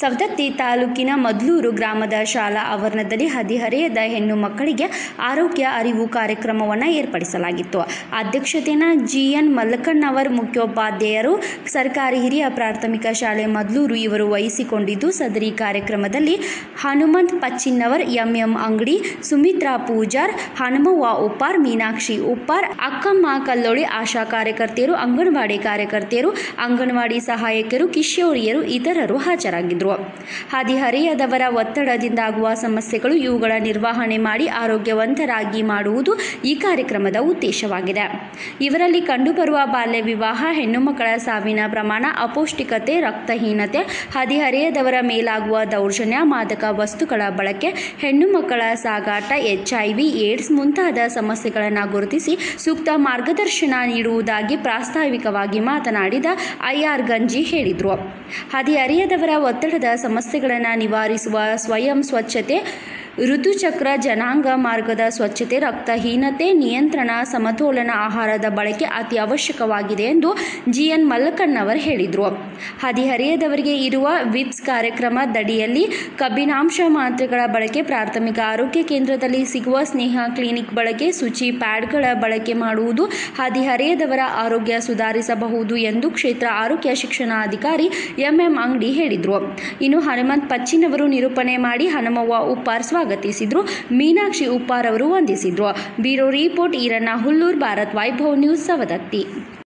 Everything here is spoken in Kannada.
ಸವದತ್ತಿ ತಾಲೂಕಿನ ಮದ್ಲೂರು ಗ್ರಾಮದ ಶಾಲಾ ಆವರಣದಲ್ಲಿ ಹದಿಹರೆಯದ ಹೆಣ್ಣು ಮಕ್ಕಳಿಗೆ ಆರೋಗ್ಯ ಅರಿವು ಕಾರ್ಯಕ್ರಮವನ್ನು ಏರ್ಪಡಿಸಲಾಗಿತ್ತು ಅಧ್ಯಕ್ಷತೆಯನ್ನು ಜಿಎನ್ ಮಲ್ಲಕ್ಕಣ್ಣವರ್ ಮುಖ್ಯೋಪಾಧ್ಯಾಯರು ಸರ್ಕಾರಿ ಹಿರಿಯ ಪ್ರಾಥಮಿಕ ಶಾಲೆ ಮದ್ಲೂರು ಇವರು ವಹಿಸಿಕೊಂಡಿದ್ದು ಸದರಿ ಕಾರ್ಯಕ್ರಮದಲ್ಲಿ ಹನುಮಂತ್ ಪಚ್ಚಿನ್ನವರ್ ಎಂಎಂ ಅಂಗಡಿ ಸುಮಿತ್ರಾ ಪೂಜಾರ್ ಹನುಮವ್ವ ಉಪ್ಪಾರ್ ಮೀನಾಕ್ಷಿ ಉಪ್ಪಾರ್ ಅಕ್ಕಮ್ಮ ಕಲ್ಲೋಳಿ ಆಶಾ ಕಾರ್ಯಕರ್ತೆಯರು ಅಂಗನವಾಡಿ ಕಾರ್ಯಕರ್ತೆಯರು ಅಂಗನವಾಡಿ ಸಹಾಯಕರು ಕಿಶೋರಿಯರು ಇತರರು ಹಾಜರಾಗಿದ್ದರು ಹದಿಹರೆಯದವರ ಒತ್ತಡದಿಂದಾಗುವ ಸಮಸ್ಯೆಗಳು ಇವುಗಳ ನಿರ್ವಹಣೆ ಮಾಡಿ ಆರೋಗ್ಯವಂತರಾಗಿ ಮಾಡುವುದು ಈ ಕಾರ್ಯಕ್ರಮದ ಉದ್ದೇಶವಾಗಿದೆ ಇವರಲ್ಲಿ ಕಂಡುಬರುವ ಬಾಲ್ಯ ವಿವಾಹ ಹೆಣ್ಣು ಮಕ್ಕಳ ಸಾವಿನ ಪ್ರಮಾಣ ಅಪೌಷ್ಟಿಕತೆ ರಕ್ತಹೀನತೆ ಹದಿಹರೆಯದವರ ಮೇಲಾಗುವ ದೌರ್ಜನ್ಯ ಮಾದಕ ವಸ್ತುಗಳ ಬಳಕೆ ಹೆಣ್ಣು ಮಕ್ಕಳ ಸಾಗಾಟ ಎಚ್ಐವಿ ಏಡ್ಸ್ ಮುಂತಾದ ಸಮಸ್ಯೆಗಳನ್ನು ಗುರುತಿಸಿ ಸೂಕ್ತ ಮಾರ್ಗದರ್ಶನ ನೀಡುವುದಾಗಿ ಪ್ರಾಸ್ತಾವಿಕವಾಗಿ ಮಾತನಾಡಿದ ಐಆರ್ ಗಂಜಿ ಹೇಳಿದರು ಹದಿಹರೆಯದವರ ಒತ್ತಡದ ಸಮಸ್ಯೆಗಳನ್ನು ನಿವಾರಿಸುವ ಸ್ವಯಂ ಸ್ವಚ್ಛತೆ ಋತುಚಕ್ರ ಜನಾಂಗ ಮಾರ್ಗದ ಸ್ವಚ್ಛತೆ ರಕ್ತಹೀನತೆ ನಿಯಂತ್ರಣ ಸಮತೋಲನ ಆಹಾರದ ಬಳಕೆ ಅತಿ ಅವಶ್ಯಕವಾಗಿದೆ ಎಂದು ಜಿಎನ್ ಮಲ್ಲಕ್ಕಣ್ಣವರ್ ಹೇಳಿದರು ಹದಿಹರೆಯದವರಿಗೆ ಇರುವ ವಿಪ್ಸ್ ಕಾರ್ಯಕ್ರಮದಡಿಯಲ್ಲಿ ಕಬ್ಬಿನಾಂಶ ಮಾತ್ರೆಗಳ ಬಳಕೆ ಪ್ರಾಥಮಿಕ ಆರೋಗ್ಯ ಕೇಂದ್ರದಲ್ಲಿ ಸಿಗುವ ಸ್ನೇಹ ಕ್ಲಿನಿಕ್ ಬಳಕೆ ಶುಚಿ ಪ್ಯಾಡ್ಗಳ ಬಳಕೆ ಮಾಡುವುದು ಹದಿಹರೆಯದವರ ಆರೋಗ್ಯ ಸುಧಾರಿಸಬಹುದು ಎಂದು ಕ್ಷೇತ್ರ ಆರೋಗ್ಯ ಶಿಕ್ಷಣಾಧಿಕಾರಿ ಎಂಎಂ ಅಂಗಡಿ ಹೇಳಿದರು ಇನ್ನು ಹನುಮಂತ್ ಪಚ್ಚಿನವರು ನಿರೂಪಣೆ ಮಾಡಿ ಹನುಮವ್ವ ಉಪ್ಪಾರ್ ಸ್ವಾಗತಿಸಿದ್ರು ಮೀನಾಕ್ಷಿ ಉಪ್ಪಾರ್ ಅವರು ವಂದಿಸಿದ್ರು bureau report Iranna Hullur Bharat Vaibhav news Savadatti